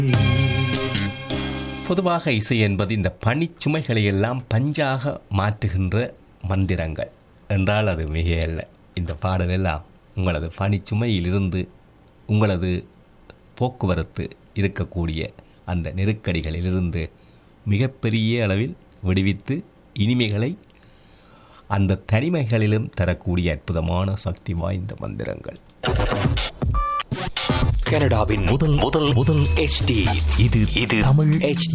பொதுவாக இசை என்பது இந்த பனிச்சுமைகளை எல்லாம் பஞ்சாக மாற்றுகின்ற மந்திரங்கள் என்றால் அது மிகையல்ல இந்த பாடல் எல்லாம் உங்களது பனிச்சுமையிலிருந்து உங்களது போக்குவரத்து இருக்கக்கூடிய அந்த நெருக்கடிகளிலிருந்து மிகப்பெரிய அளவில் விடுவித்து இனிமைகளை அந்த தனிமைகளிலும் தரக்கூடிய அற்புதமான சக்தி வாய்ந்த மந்திரங்கள் கனடாவின் முதல் முதல் முதல் HD இது இது தமிழ் HD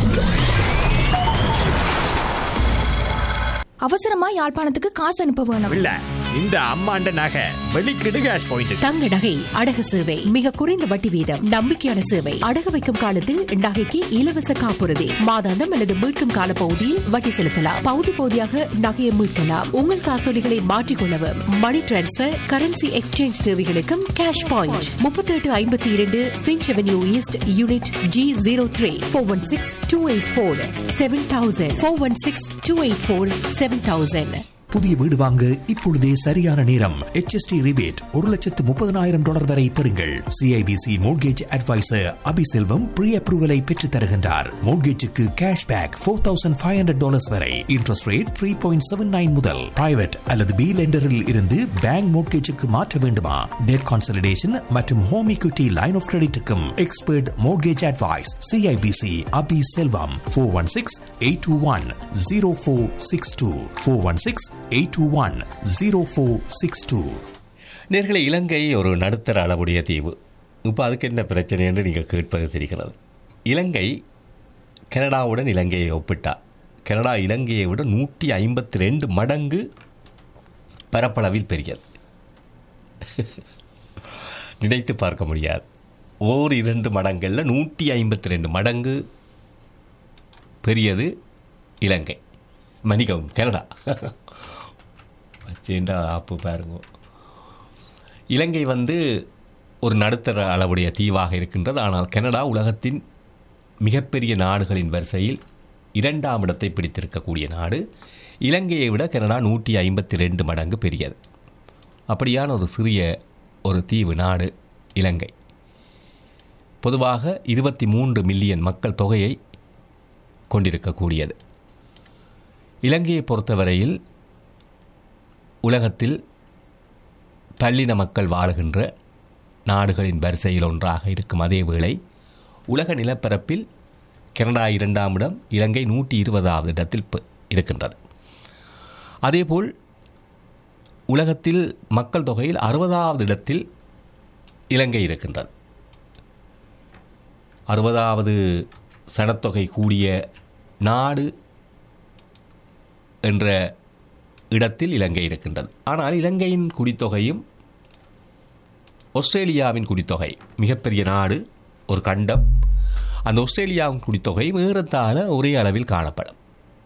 அவசரமா யாழ்ப்பாணத்துக்கு காசு அனுப்ப வேணும் இல்ல இந்த அம்மாண்ட நகை வெளிக்கிடு கேஷ் பாயிண்ட் தங்க நகை அடகு சேவை மிக குறைந்த வட்டி வீதம் நம்பிக்கையான சேவை அடகு வைக்கும் காலத்தில் நகைக்கு இலவச காப்புறுதி மாதாந்தம் அல்லது மீட்கும் கால பகுதியில் வட்டி செலுத்தலாம் பகுதி பகுதியாக நகையை மீட்கலாம் உங்கள் காசோலிகளை மாற்றிக்கொள்ளவும் மணி டிரான்ஸ்பர் கரன்சி எக்ஸ்சேஞ்ச் தேவைகளுக்கும் கேஷ் பாயிண்ட் முப்பத்தி எட்டு ஐம்பத்தி இரண்டு Finch avenue east unit G zero three four one six two eight four seven thousand four one six two eight four seven thousand புதிய வீடு வாங்க இப்பொழுதே சரியான நேரம் HST ரிபேட் ஒரு லட்சத்து முப்பதனாயிரம் டாலர் வரை பெறுங்கள் CIBC mortgage advisor Abiselvam pre அப்ரூவலை பெற்றுத் தருகின்றார் மோட்கேஜுக்கு cash back four thousand five hundred dollars வரை interest rate three point seven nine முதல் பிரைவேட் அல்லது பி லெண்டரில் இருந்து பேங்க் மோட்கேஜுக்கு மாற்ற வேண்டுமா டெட் கான்சலிடேஷன் மற்றும் ஹோம் equity லைன் ஆஃப் கிரெடிட்டுக்கும் expert mortgage advice CIBC Abi Selvam four one six eight two one zero four six two four one six eight two one zero four six two நேர்களை இலங்கை ஒரு நடுத்தர அளவுடைய தீவு இப்போ அதுக்கு என்ன பிரச்சனை என்று நீங்கள் கேட்பது தெரிகிறது இலங்கை கனடாவுடன் இலங்கையை ஒப்பிட்டா கனடா இலங்கையை விட நூற்றி ஐம்பத்தி ரெண்டு மடங்கு பரப்பளவில் பெரியது நினைத்து பார்க்க முடியாது ஓர் இரண்டு மடங்களில் நூற்றி ஐம்பத்தி ரெண்டு மடங்கு பெரியது இலங்கை மன்னிக்கவும் கனடா வச்சேன்டா ஆப்பு பாருங்க இலங்கை வந்து ஒரு நடுத்தர அளவுடைய தீவாக இருக்கின்றது ஆனால் கனடா உலகத்தின் மிகப்பெரிய நாடுகளின் வரிசையில் இரண்டாம் இடத்தை பிடித்திருக்கக்கூடிய நாடு இலங்கையை விட கனடா நூற்றி ஐம்பத்தி ரெண்டு மடங்கு பெரியது அப்படியான ஒரு சிறிய ஒரு தீவு நாடு இலங்கை பொதுவாக இருபத்தி மூன்று மில்லியன் மக்கள் தொகையை கொண்டிருக்கக்கூடியது இலங்கையை பொறுத்தவரையில் உலகத்தில் பல்லின மக்கள் வாழுகின்ற நாடுகளின் வரிசையில் ஒன்றாக இருக்கும் அதே வேளை உலக நிலப்பரப்பில் கனடா இரண்டாம் இடம் இலங்கை நூற்றி இருபதாவது இடத்தில் ப- இருக்கின்றது அதேபோல் உலகத்தில் மக்கள் தொகையில் அறுபதாவது இடத்தில் இலங்கை இருக்கின்றது அறுபதாவது சனத்தொகை கூடிய நாடு என்ற இடத்தில் இலங்கை இருக்கின்றது ஆனால் இலங்கையின் குடித்தொகையும் ஆஸ்திரேலியாவின் குடித்தொகை மிகப்பெரிய நாடு ஒரு கண்டம் அந்த ஆஸ்திரேலியாவின் குடித்தொகை ஏறத்தாழ ஒரே அளவில் காணப்படும்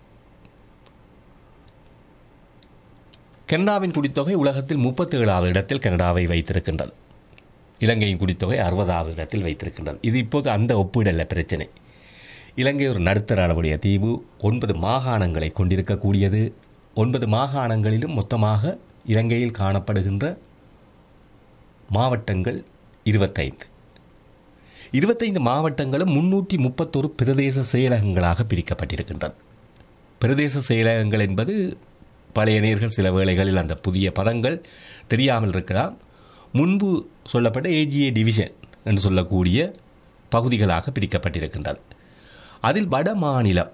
கனடாவின் குடித்தொகை உலகத்தில் முப்பத்தி ஏழாவது இடத்தில் கனடாவை வைத்திருக்கின்றது இலங்கையின் குடித்தொகை அறுபதாவது இடத்தில் வைத்திருக்கின்றது இது இப்போது அந்த ஒப்பீடல்ல பிரச்சனை இலங்கை ஒரு நடுத்தர அளவுடைய தீவு ஒன்பது மாகாணங்களை கொண்டிருக்கக்கூடியது ஒன்பது மாகாணங்களிலும் மொத்தமாக இலங்கையில் காணப்படுகின்ற மாவட்டங்கள் இருபத்தைந்து இருபத்தைந்து மாவட்டங்களும் முன்னூற்றி முப்பத்தொரு பிரதேச செயலகங்களாக பிரிக்கப்பட்டிருக்கின்றது பிரதேச செயலகங்கள் என்பது பழைய நேர்கள் சில வேளைகளில் அந்த புதிய பதங்கள் தெரியாமல் இருக்கலாம் முன்பு சொல்லப்பட்ட ஏஜிஏ டிவிஷன் என்று சொல்லக்கூடிய பகுதிகளாக பிரிக்கப்பட்டிருக்கின்றது அதில் வட மாநிலம்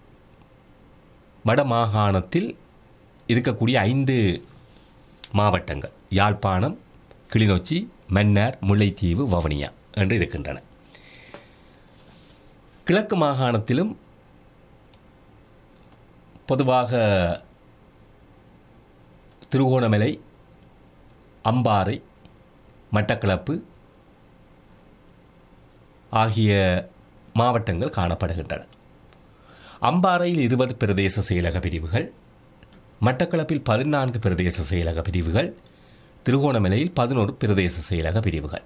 வட மாகாணத்தில் இருக்கக்கூடிய ஐந்து மாவட்டங்கள் யாழ்ப்பாணம் கிளிநொச்சி மன்னார் முல்லைத்தீவு வவுனியா என்று இருக்கின்றன கிழக்கு மாகாணத்திலும் பொதுவாக திருகோணமலை அம்பாறை மட்டக்களப்பு ஆகிய மாவட்டங்கள் காணப்படுகின்றன அம்பாறையில் இருபது பிரதேச செயலக பிரிவுகள் மட்டக்களப்பில் பதினான்கு பிரதேச செயலக பிரிவுகள் திருகோணமலையில் பதினோரு பிரதேச செயலக பிரிவுகள்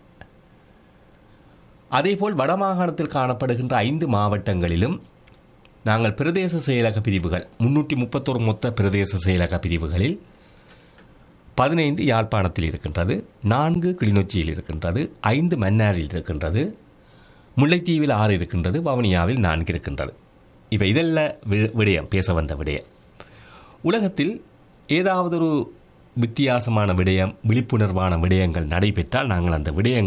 அதேபோல் வடமாகாணத்தில் காணப்படுகின்ற ஐந்து மாவட்டங்களிலும் நாங்கள் பிரதேச செயலக பிரிவுகள் முன்னூற்றி முப்பத்தொரு மொத்த பிரதேச செயலக பிரிவுகளில் பதினைந்து யாழ்ப்பாணத்தில் இருக்கின்றது நான்கு கிளிநொச்சியில் இருக்கின்றது ஐந்து மன்னாரில் இருக்கின்றது முல்லைத்தீவில் ஆறு இருக்கின்றது வவுனியாவில் நான்கு இருக்கின்றது இப்போ இதெல்லாம் வி- விடயம் பேச வந்த விடயம் உலகத்தில் ஏதாவது ஒரு வித்தியாசமான விடயம் விழிப்புணர்வான விடயங்கள் நடைபெற்றால் நாங்கள் அந்த விடயங்கள்